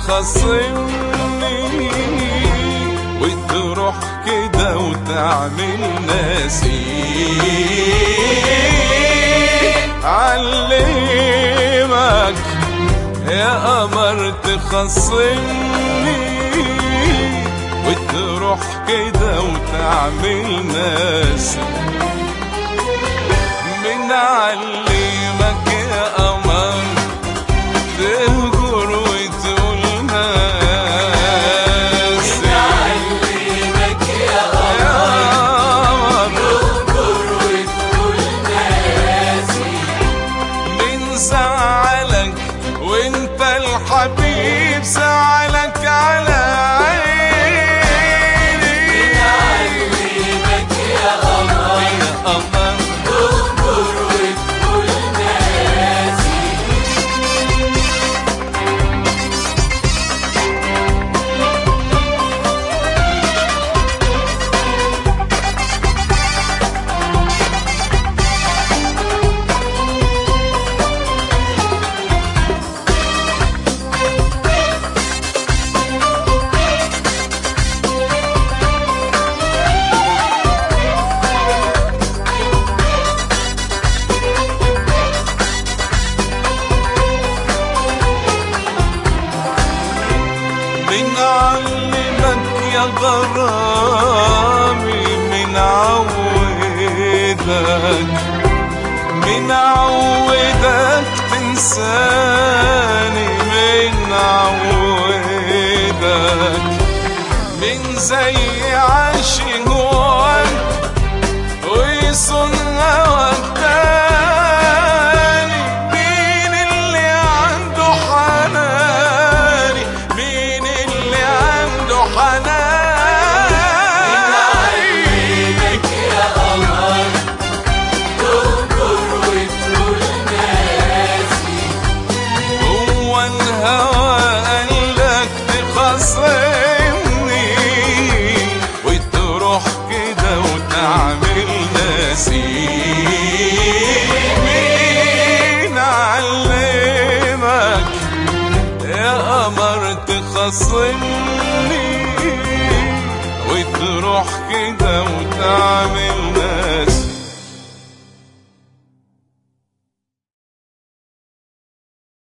تخصمني وتروح كده وتعمل ناسي علمك يا قمر تخصمني وتروح كده وتعمل ناسي من علمك يا قمر تهجر وتقول ناسي علمك يا يا قمر قمر وتقول ناسي من زعلك وانت الحبيب زعلك على عيني علمك يا قمر يا قمر قمر وتقول ناسي من علمك يا غرامي من عودك من عودك تنساني من عودك من زي عاشق هواك ويصن هواك تاني مين اللي عنده حناني مين اللي عنده حناني علمك يا قمر قمر وتقول ناسي هو الهوى قالك تخصمني وتروح كده وتعمل ناسي مين علمك يا قمر تخصمني وتروح كده وتعمل ناسي